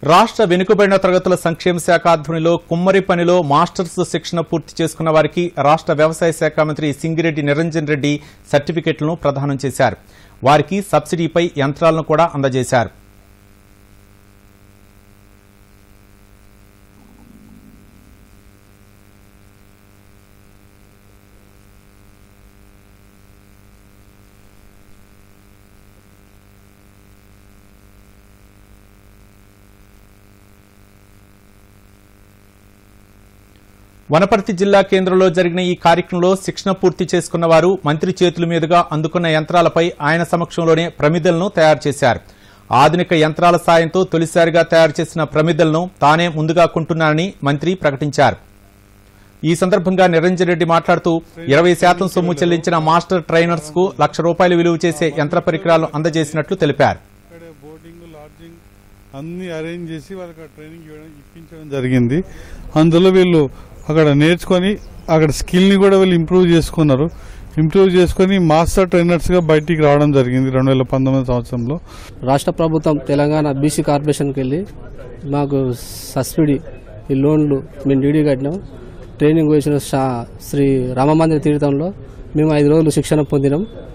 రాష్ట్ర వెనుకబడిన తరగతుల సంక్షేమ శాఖ ఆధ్వర్యంలో కుమ్మరి పనిలో మాస్టర్స్ శిక్షణ పూర్తి చేసుకున్న వారికి రాష్ట్ర వ్యవసాయ శాఖ మంత్రి సింగిరెడ్డి నిరంజన్ రెడ్డి సర్టిఫికెట్లను ప్రదానం చేశారు వారికి సబ్సిడీపై యంత్రాలను కూడా అందజేశారు వనపర్తి జిల్లా కేంద్రంలో జరిగిన ఈ కార్యక్రమంలో శిక్షణ పూర్తి చేసుకున్న వారు మంత్రి చేతుల మీదుగా అందుకున్న యంత్రాలపై ఆయన సమక్షంలోనే ప్రమిదలను తయారు చేశారు ఆధునిక యంత్రాల సాయంతో తొలిసారిగా తయారు చేసిన ప్రమిదలను తానే ముందుగా కొంటున్నానని మంత్రి ప్రకటించారు ఈ సందర్భంగా నిరంజన్ రెడ్డి మాట్లాడుతూ ఇరవై శాతం సొమ్ము చెల్లించిన మాస్టర్ ట్రైనర్స్ కు లక్ష రూపాయలు విలువ చేసే యంత్ర పరికరాలను అందజేసినట్లు తెలిపారు ఇక్కడ బోర్డింగ్ లాడ్జింగ్ అన్ని అరేంజ్ చేసి వాళ్ళకి ఆ ట్రైనింగ్ ఇవ్వడం ఇప్పించడం జరిగింది అందులో వీళ్ళు అక్కడ నేర్చుకొని అక్కడ స్కిల్ని కూడా వీళ్ళు ఇంప్రూవ్ చేసుకున్నారు ఇంప్రూవ్ చేసుకొని మాస్టర్ ట్రైనర్స్గా బయటికి రావడం జరిగింది రెండు వేల పంతొమ్మిది సంవత్సరంలో రాష్ట్ర ప్రభుత్వం తెలంగాణ బీసీ కార్పొరేషన్కి వెళ్ళి మాకు సబ్సిడీ ఈ లోన్లు మేము డీడీ కట్టినాం ట్రైనింగ్ వేసిన షా శ్రీ రామమందిర తీర్థంలో మేము ఐదు రోజులు శిక్షణ పొందినాం